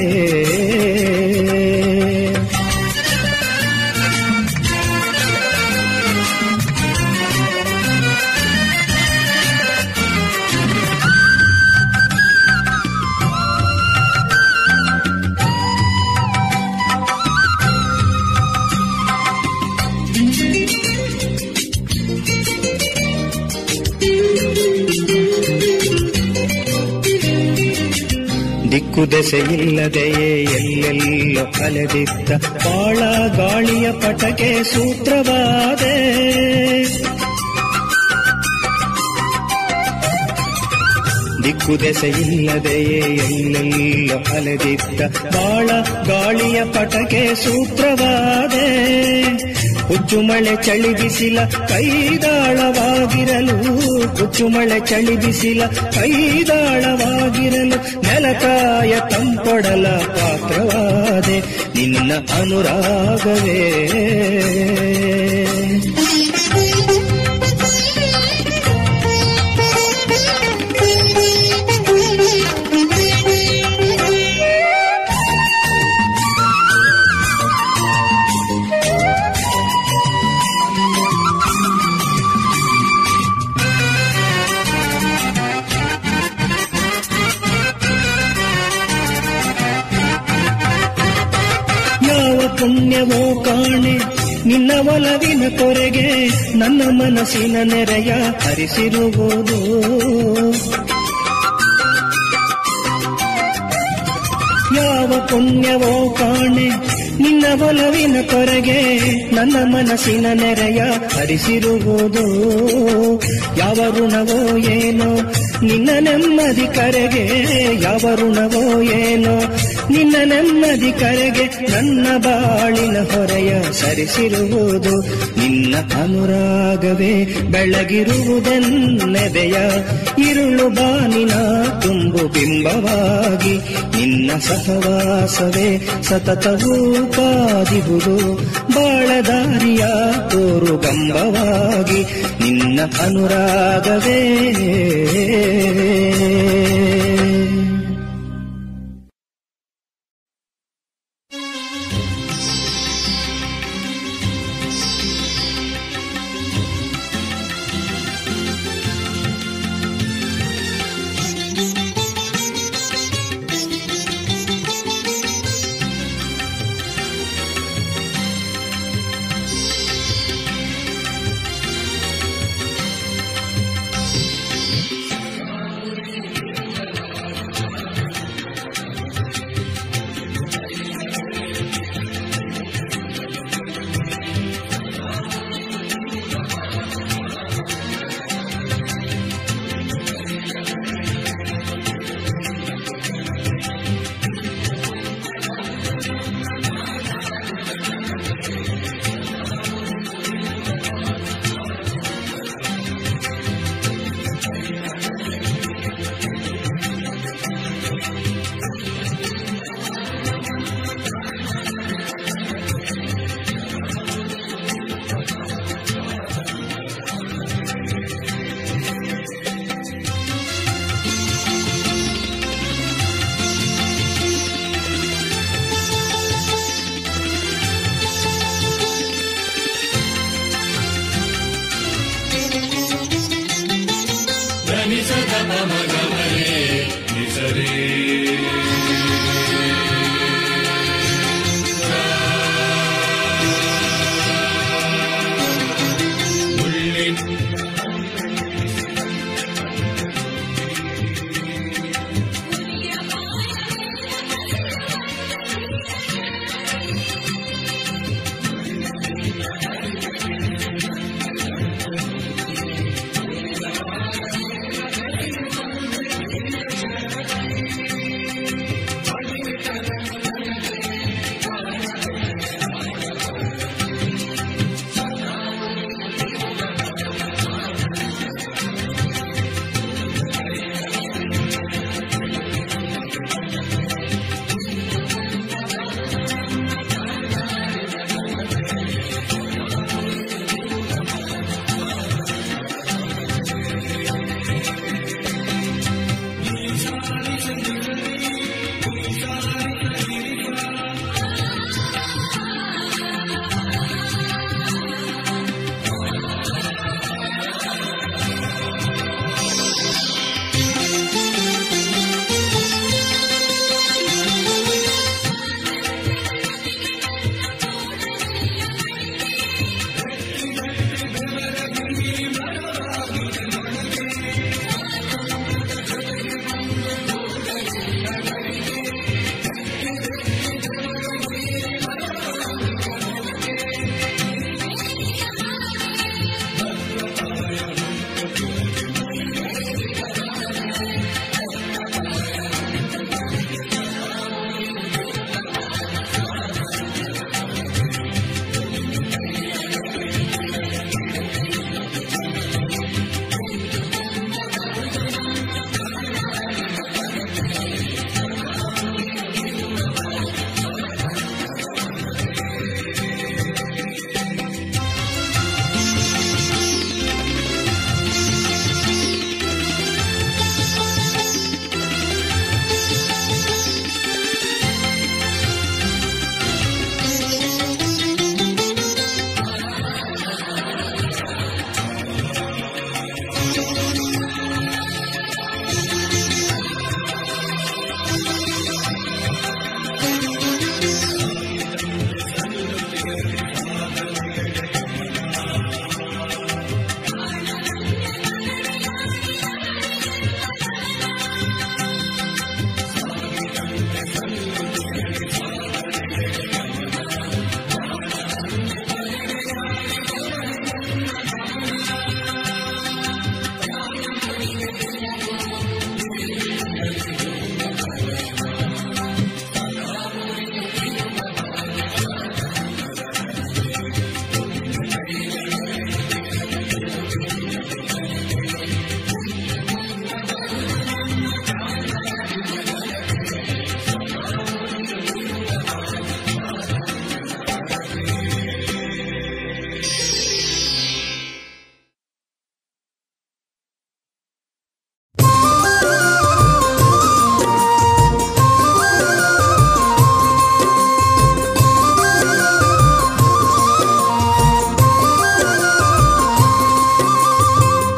Speaker 1: ದಿಕ್ಕು ದೆಸೆಯಿಲ್ಲದೆಯೇ ಎಲ್ಲೆಲ್ಲೋ ಅಲೆದಿದ್ದ ಬಾಳ ಗಾಳಿಯ ಪಟಕೆ ಸೂತ್ರವಾದೆ ದಿಕ್ಕು ದೆಸೆಯಿಲ್ಲದೆಯೇ ಎಲ್ಲೆಲ್ಲೋ ಅಲೆದಿದ್ದ ಬಾಳ ಗಾಳಿಯ ಪಟಕೆ ಸೂತ್ರವಾದೆ ಹುಚ್ಚು ಮಳೆ ಚಳಿ ಬಿಸಿಲ ಕೈದಾಳವಾಗಿರಲು ಹುಚ್ಚು ಮಳೆ ಚಳಿ ಬಿಸಿಲ ಕೈದಾಳವಾಗಿರಲು ನೆಲಕಾಯ ತಂಪೊಡಲ ಪಾತ್ರವಾದೆ ನಿನ್ನ ಅನುರಾಗವೇ ಯಾವ ಪುಣ್ಯವೋ ಕಾಣೆ ನಿನ್ನ ಒಲವಿನ ಕೊರೆಗೆ ನನ್ನ ಮನಸ್ಸಿನ ನೆರೆಯ ಹರಿಸಿರುವುದು ಯಾವ ಪುಣ್ಯವೋ ಕಾಣೆ ನಿನ್ನ ಒಲವಿನ ಕೊರೆಗೆ ನನ್ನ ಮನಸ್ಸಿನ ನೆರೆಯ ಹರಿಸಿರುವುದು ಯಾವ ಋಣವೋ ಏನೋ ನಿನ್ನ ನೆಮ್ಮದಿ ಕರೆಗೆ ಯಾವ ಋಣವೋ ಏನೋ ನಿನ್ನ ನೆಮ್ಮದಿ ಕರೆಗೆ ನನ್ನ ಬಾಳಿನ ಹೊರೆಯ ಸರಿಸಿರುವುದು ನಿನ್ನ ಅನುರಾಗವೇ ಬೆಳಗಿರುವುದೆನ್ನೆದೆಯ ಇರುಳು ಬಾನಿನ ತುಂಬು ಬಿಂಬವಾಗಿ ನಿನ್ನ ಸಹವಾಸವೇ ಸತತವೂ ಕಾದಿಹುದು ಬಾಳದಾರಿಯ ತೋರು ಗಂಬವಾಗಿ ನಿನ್ನ ಅನುರಾಗವೇ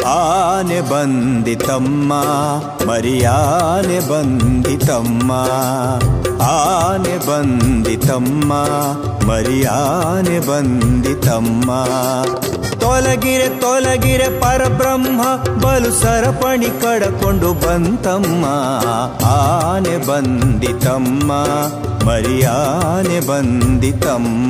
Speaker 5: ಆನೆ ಬಂದಿತಮ್ಮ ಮರಿಯಾನೆ ಬಂದಿತಮ್ಮ ಆನೆ ಬಂದಿತಮ್ಮ ಮರಿಯಾನೆ ಬಂದಿತಮ್ಮ ತೊಲಗಿರೆ ತೊಲಗಿರೆ ಪರಬ್ರಹ್ಮ ಬಲು ಸರಪಣಿ ಕಡಕೊಂಡು ಬಂತಮ್ಮ ಆನೆ ಬಂದಿತಮ್ಮ ಮರಿಯಾನೆ ಬಂದಿತಮ್ಮ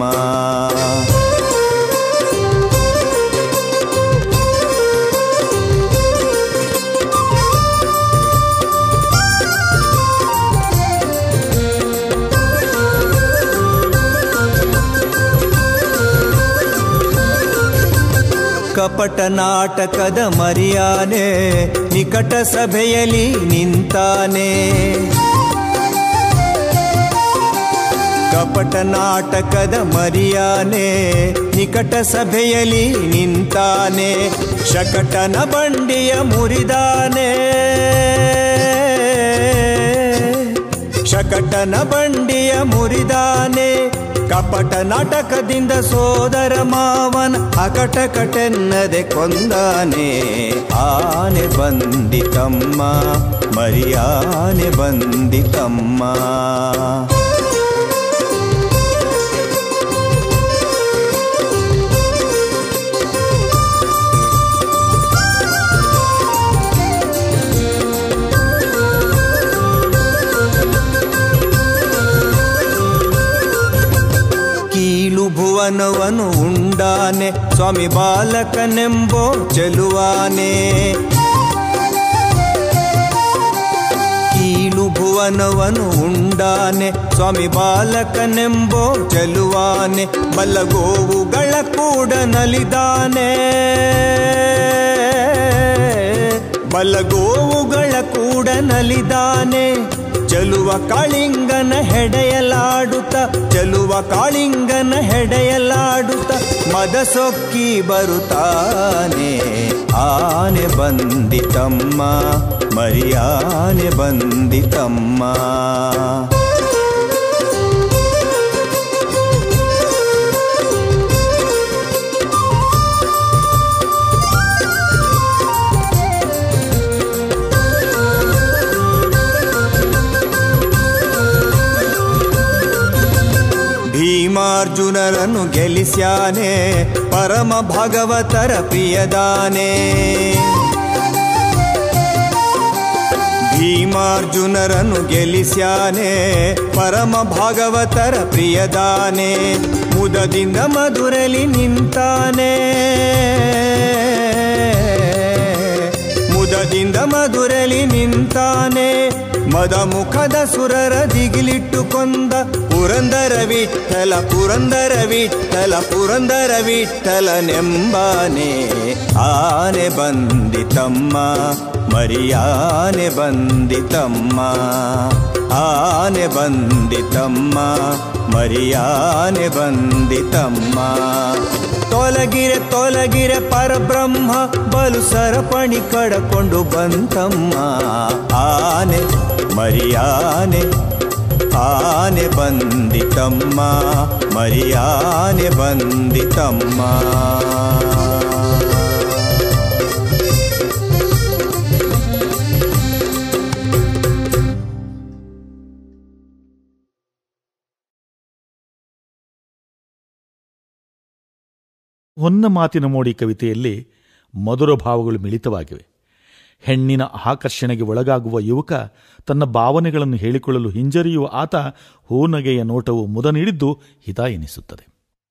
Speaker 5: ಕಪಟ ನಾಟಕದ ಮರಿಯಾನೆ ನಿಕಟ ಸಭೆಯಲ್ಲಿ ನಿಂತಾನೆ ಕಪಟ ನಾಟಕದ ಮರಿಯಾನೆ ನಿಕಟ ಸಭೆಯಲ್ಲಿ ನಿಂತಾನೆ ಶಕಟನ ಬಂಡಿಯ ಮುರಿದಾನೆ ಶಕಟನ ಬಂಡಿಯ ಮುರಿದಾನೆ ಕಪಟ ನಾಟಕದಿಂದ ಸೋದರ ಮಾವನ ಅಕಟಕಟೆನ್ನದೆ ಕೊಂದಾನೆ ಆನೆ ಬಂದಿತಮ್ಮ ಮರಿಯಾನೆ ಬಂದಿತಮ್ಮ ಕೀಳು ಭುವನವನು ಉಂಡಾನೆ ಸ್ವಾಮಿ ಬಾಲಕನೆಂಬೋ ಚೆಲುವಾನೆ ಕೀಳು ಭುವನವನು ಉಂಡಾನೆ ಸ್ವಾಮಿ ಬಾಲಕನೆಂಬೋ ಚೆಲುವಾನೆ ಬಲ್ಲಗೋವುಗಳ ಕೂಡ ನಲಿದಾನೆ ಬಲಗೋವುಗಳ ಕೂಡ ನಲಿದಾನೆ ಚಲುವ ಕಾಳಿಂಗನ ಹೆಡೆಯಲಾಡುತ್ತ ಚಲುವ ಕಾಳಿಂಗನ ಹೆಡೆಯಲಾಡುತ್ತ ಮದ ಸೊಕ್ಕಿ ಬರುತ್ತಾನೆ ಆನೆ ಬಂದಿತಮ್ಮ ಮರಿಯಾನೆ ಬಂದಿತಮ್ಮ ಭೀಮಾರ್ಜುನರನ್ನು ಗೆಲಿಸ್ಯಾನೆ ಪರಮ ಭಗವತರ ಪ್ರಿಯದಾನೆ ಭೀಮಾರ್ಜುನರನ್ನು ಗೆಲಿಸ್ಯಾನೆ ಪರಮ ಭಾಗವತರ ಪ್ರಿಯದಾನೆ ಮುದದಿಂದ ಮಧುರಲಿ ನಿಂತಾನೆ ಮುದದಿಂದ ಮಧುರಲಿ ನಿಂತಾನೆ ಮದ ಮುಖದ ಸುರರ ದಿಗಿಲಿಟ್ಟು ಕೊಂದ ಪುರಂದರ ವಿಠಲ ಪುರಂದರ ವಿಠಲ ಪುರಂದರ ವಿಠಲನೆಂಬಾನೆ ಆನೆ ಬಂದಿತಮ್ಮ ಮರಿಯಾನೆ ಬಂದಿತಮ್ಮ ಆನೆ ಬಂದಿತಮ್ಮ ಮರಿಯಾನೆ ಬಂದಿತಮ್ಮ ತೊಲಗಿರೆ ತೊಲಗಿರೆ ಪರಬ್ರಹ್ಮ ಬಲು ಸರಪಣಿ ಕಡಕೊಂಡು ಬಂತಮ್ಮ ಆನೆ ಮರಿಯಾನೆ ಆನೆ ಬಂದಿತಮ್ಮ ಮರಿಯಾನೆ ಬಂದಿತಮ್ಮ
Speaker 6: ಹೊನ್ನ ಮಾತಿನ ಮೋಡಿ ಕವಿತೆಯಲ್ಲಿ ಮಧುರ ಭಾವಗಳು ಮಿಳಿತವಾಗಿವೆ ಹೆಣ್ಣಿನ ಆಕರ್ಷಣೆಗೆ ಒಳಗಾಗುವ ಯುವಕ ತನ್ನ ಭಾವನೆಗಳನ್ನು ಹೇಳಿಕೊಳ್ಳಲು ಹಿಂಜರಿಯುವ ಆತ ಹೂನಗೆಯ ನೋಟವು ಮುದ ನೀಡಿದ್ದು ಹಿತ ಎನಿಸುತ್ತದೆ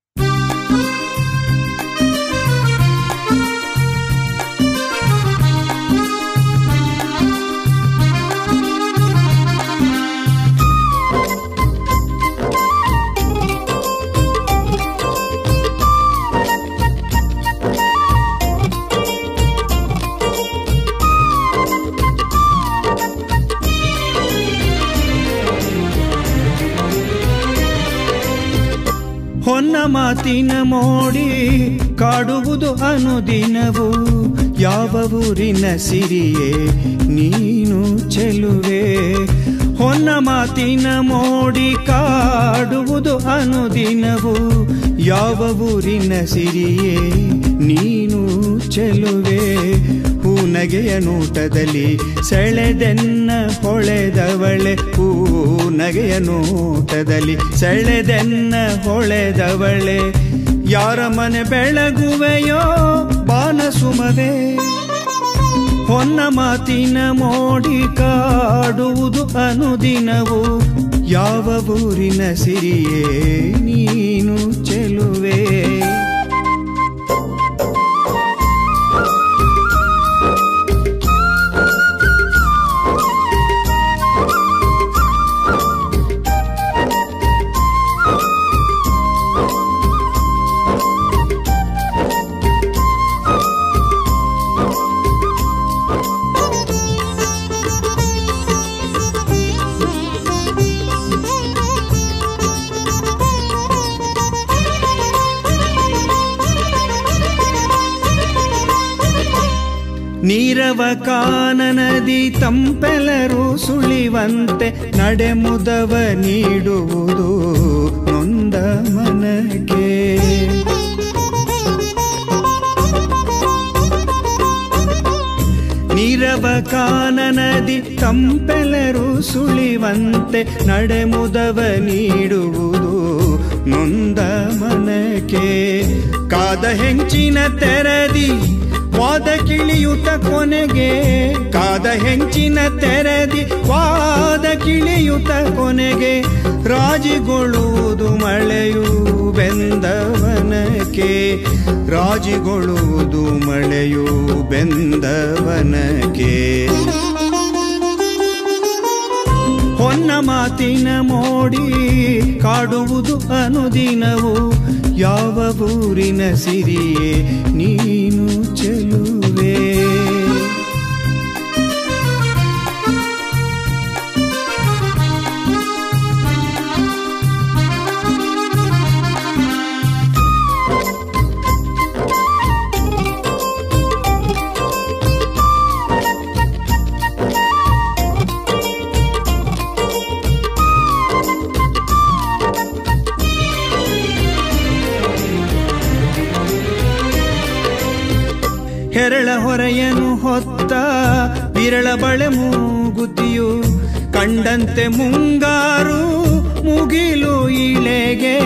Speaker 1: ಹೊನ್ನ ಮಾತಿನ ಮೋಡಿ ಕಾಡುವುದು ಅನುದಿನವು ಯಾವ ಊರಿನ ಸಿರಿಯೇ ನೀನು ಚೆಲುವೆ ಹೊನ್ನ ಮಾತಿನ ಮೋಡಿ ಕಾಡುವುದು ಅನುದಿನವು ಯಾವ ಊರಿನ ಸಿರಿಯೇ ನೀನು ಚೆಲುವೆ ನಗೆಯ ನೋಟದಲ್ಲಿ ಸೆಳೆದೆನ್ನ ಹೊಳೆದವಳೆ ಹೂ ನಗೆಯ ನೋಟದಲ್ಲಿ ಸೆಳೆದೆನ್ನ ಹೊಳೆದವಳೆ ಯಾರ ಮನೆ ಬೆಳಗುವೆಯೋ ಬಾನಸುಮವೇ ಹೊನ್ನ ಮಾತಿನ ಮೋಡಿ ಕಾಡುವುದು ಅನುದಿನವು ಯಾವ ಊರಿನ ಸಿರಿಯೇ ನೀನು ಚೆಲುವೆ ನೀರವ ಕಾನನದಿ ತಂಪೆಲರು ಸುಳಿವಂತೆ ನಡೆಮುದವ ನೀಡುವುದು ನೊಂದ ಮನಗೆ ನೀರವ ಕಾನನದಿ ತಂಪೆಲರು ಸುಳಿವಂತೆ ನಡೆಮುದವ ನೀಡುವುದು ನೊಂದ ಮನಕ್ಕೆ ಕಾದ ಹೆಂಚಿನ ತೆರದಿ ವಾದ ಕಿಳಿಯುತ ಕೊನೆಗೆ ಕಾದ ಹೆಂಚಿನ ತೆರದಿ ವಾದ ಕಿಳಿಯುತ ಕೊನೆಗೆ ರಾಜಿಗೊಳ್ಳುವುದು ಮಳೆಯು ಬೆಂದವನಕ್ಕೆ ರಾಜಿಗೊಳ್ಳುವುದು ಮಳೆಯು ಬೆಂದವನಕ್ಕೆ ಹೊನ್ನ ಮಾತಿನ ಮೋಡಿ ಕಾಡುವುದು ಅನುದಿನವು ಯಾವ ಊರಿನ ಸಿರಿಯೇ ನೀನು ಚೆಲುವೆ ಹೆರಳ ಹೊರೆಯನು ಹೊತ್ತ ವಿರಳ ಬಳೆ ಮೂಗುತಿಯು ಕಂಡಂತೆ ಮುಂಗಾರು ಮುಗಿಲು ಇಳೆಗೆ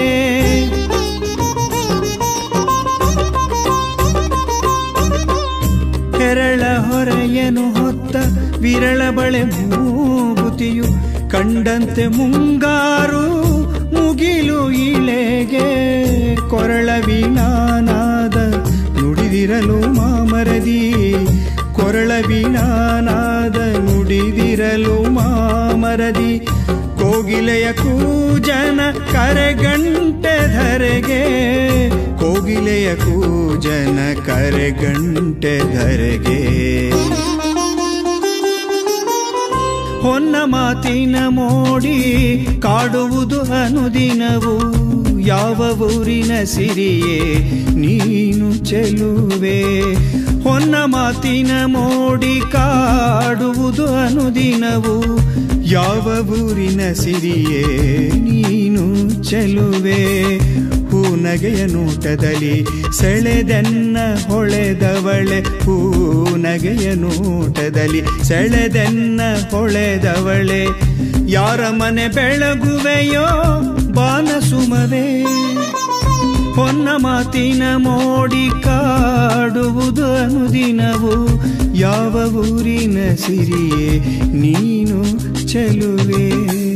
Speaker 1: ಹೆರಳ ಹೊರೆಯನು ಹೊತ್ತ ವಿರಳ ಬಳೆ ಮೂಗುತಿಯು ಕಂಡಂತೆ ಮುಂಗಾರು ಮುಗಿಲು ಇಳೆಗೆ ಕೊರಳ ವೀಣಾನಾದ ನುಡಿದಿರಲು ಮಾಮರದಿ ಕೊರಳ ವೀಣಾನಾದ ನುಡಿದಿರಲು ಮಾಮರದಿ ಕೋಗಿಲೆಯ ಕೂಜನ ಕರೆಗಂಟೆ ಧರೆಗೆ ಕೋಗಿಲೆಯ ಕೂಜನ ಕರೆಗಂಟೆ ಧರೆಗೆ ಹೊನ್ನ ಮಾತಿನ ಮೋಡಿ ಕಾಡುವುದು ಅನುದಿನವು ಯಾವ ಊರಿನ ಸಿರಿಯೇ ನೀನು ಚೆಲುವೆ ಹೊನ್ನ ಮಾತಿನ ಮೋಡಿ ಕಾಡುವುದು ಅನುದಿನವು ಯಾವ ಊರಿನ ಸಿರಿಯೇ ನೀನು ಚೆಲುವೆ ಹೂ ನಗೆಯ ನೋಟದಲ್ಲಿ ಸೆಳೆದೆನ್ನ ಹೊಳೆದವಳೆ ಹೂ ನಗೆಯ ನೋಟದಲ್ಲಿ ಸೆಳೆದೆನ್ನ ಹೊಳೆದವಳೆ ಯಾರ ಮನೆ ಬೆಳಗುವೆಯೋ ಬಾನಸುಮವೇ ಹೊನ್ನ ಮಾತಿನ ಮೋಡಿ ಕಾಡುವುದು ಅನುದಿನವು ಯಾವ ಊರಿನ ಸಿರಿಯೇ ನೀನು ಚೆಲುವೆ